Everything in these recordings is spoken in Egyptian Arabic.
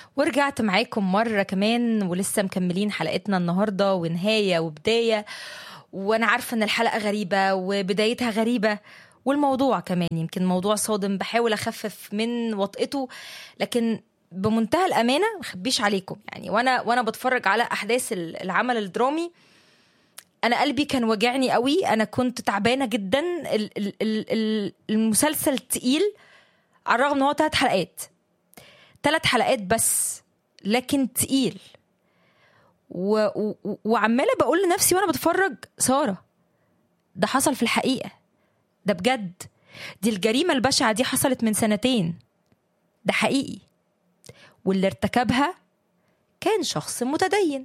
ورجعت معاكم مرة كمان ولسه مكملين حلقتنا النهاردة ونهاية وبداية وأنا عارفة إن الحلقة غريبة وبدايتها غريبة والموضوع كمان يمكن موضوع صادم بحاول أخفف من وطئته لكن بمنتهى الأمانة مخبيش عليكم يعني وأنا وأنا بتفرج على أحداث العمل الدرامي انا قلبي كان واجعني قوي انا كنت تعبانه جدا ال- ال- ال- المسلسل تقيل على الرغم ان هو ثلاث حلقات ثلاث حلقات بس لكن تقيل و... و... وعماله بقول لنفسي وانا بتفرج ساره ده حصل في الحقيقه ده بجد دي الجريمه البشعه دي حصلت من سنتين ده حقيقي واللي ارتكبها كان شخص متدين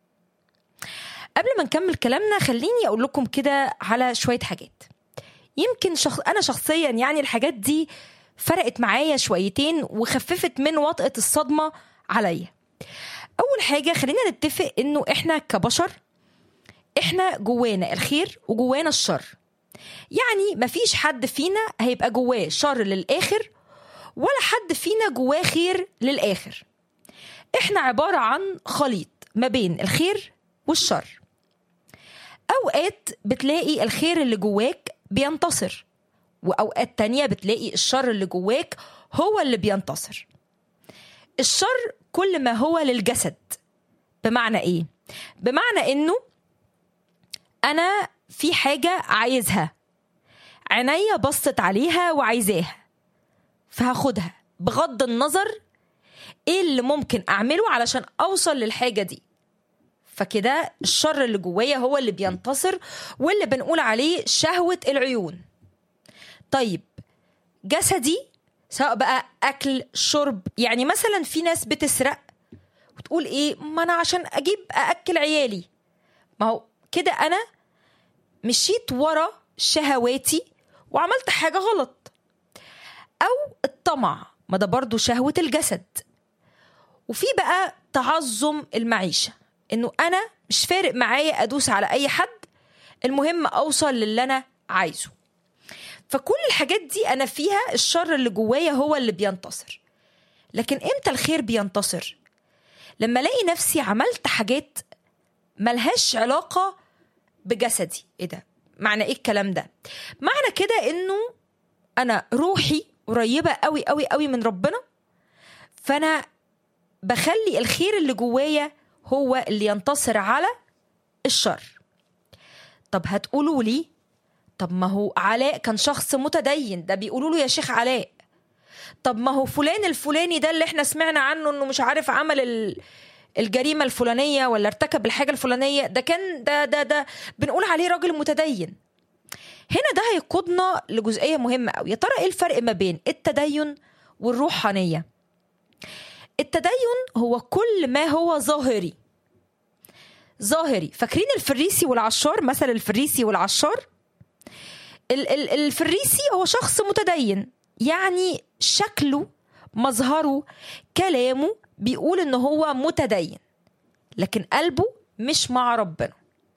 قبل ما نكمل كلامنا خليني اقول لكم كده على شويه حاجات يمكن شخص انا شخصيا يعني الحاجات دي فرقت معايا شويتين وخففت من وطأة الصدمه عليا اول حاجه خلينا نتفق انه احنا كبشر احنا جوانا الخير وجوانا الشر يعني مفيش حد فينا هيبقى جواه شر للاخر ولا حد فينا جواه خير للاخر احنا عباره عن خليط ما بين الخير والشر اوقات بتلاقي الخير اللي جواك بينتصر واوقات تانية بتلاقي الشر اللي جواك هو اللي بينتصر الشر كل ما هو للجسد بمعنى ايه بمعنى انه انا في حاجه عايزها عينيا بصت عليها وعايزاها فهاخدها بغض النظر ايه اللي ممكن اعمله علشان اوصل للحاجه دي فكده الشر اللي جوايا هو اللي بينتصر واللي بنقول عليه شهوة العيون طيب جسدي سواء بقى أكل شرب يعني مثلا في ناس بتسرق وتقول إيه ما أنا عشان أجيب أأكل عيالي ما هو كده أنا مشيت ورا شهواتي وعملت حاجة غلط أو الطمع ما ده برضو شهوة الجسد وفي بقى تعظم المعيشه انه انا مش فارق معايا ادوس على اي حد المهم اوصل للي انا عايزه فكل الحاجات دي انا فيها الشر اللي جوايا هو اللي بينتصر لكن امتى الخير بينتصر لما الاقي نفسي عملت حاجات ملهاش علاقه بجسدي ايه ده معنى ايه الكلام ده معنى كده انه انا روحي قريبه قوي قوي قوي من ربنا فانا بخلي الخير اللي جوايا هو اللي ينتصر على الشر طب هتقولوا لي طب ما هو علاء كان شخص متدين ده بيقولوا له يا شيخ علاء طب ما هو فلان الفلاني ده اللي احنا سمعنا عنه انه مش عارف عمل ال... الجريمة الفلانية ولا ارتكب الحاجة الفلانية ده كان ده ده ده بنقول عليه راجل متدين هنا ده هيقودنا لجزئية مهمة أوي يا ترى ايه الفرق ما بين التدين والروحانية التدين هو كل ما هو ظاهري ظاهري فاكرين الفريسي والعشار مثل الفريسي والعشار ال- ال- الفريسي هو شخص متدين يعني شكله مظهره كلامه بيقول ان هو متدين لكن قلبه مش مع ربنا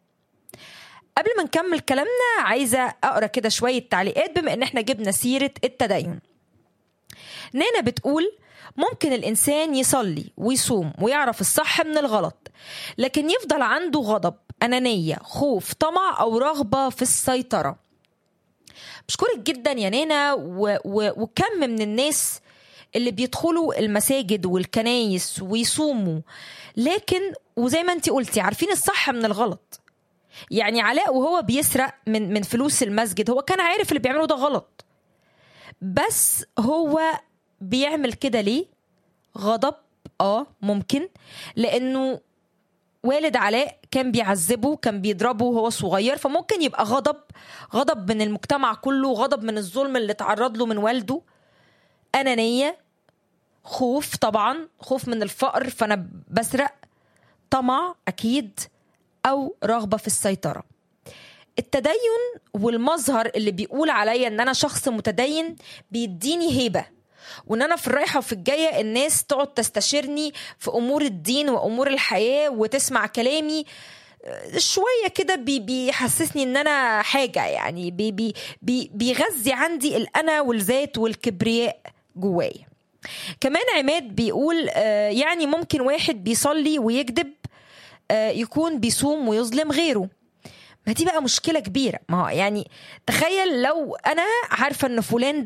قبل ما نكمل كلامنا عايزه اقرا كده شويه تعليقات بما ان احنا جبنا سيره التدين نانا بتقول ممكن الإنسان يصلي ويصوم ويعرف الصح من الغلط لكن يفضل عنده غضب أنانية خوف طمع أو رغبة في السيطرة بشكرك جدا يا نانا و... و... وكم من الناس اللي بيدخلوا المساجد والكنايس ويصوموا لكن وزي ما انت قلتي عارفين الصح من الغلط يعني علاء وهو بيسرق من من فلوس المسجد هو كان عارف اللي بيعمله ده غلط بس هو بيعمل كده ليه غضب اه ممكن لانه والد علاء كان بيعذبه كان بيضربه وهو صغير فممكن يبقى غضب غضب من المجتمع كله غضب من الظلم اللي تعرض له من والده أنانية خوف طبعا خوف من الفقر فأنا بسرق طمع أكيد أو رغبة في السيطرة التدين والمظهر اللي بيقول عليا ان انا شخص متدين بيديني هيبه وان انا في الرايحه وفي الجايه الناس تقعد تستشيرني في امور الدين وامور الحياه وتسمع كلامي شويه كده بي بيحسسني ان انا حاجه يعني بي بي بي بيغذي عندي الانا والذات والكبرياء جوايا كمان عماد بيقول آه، يعني ممكن واحد بيصلي ويكذب آه، يكون بيصوم ويظلم غيره ما دي بقى مشكلة كبيرة ما هو يعني تخيل لو أنا عارفة إن فلان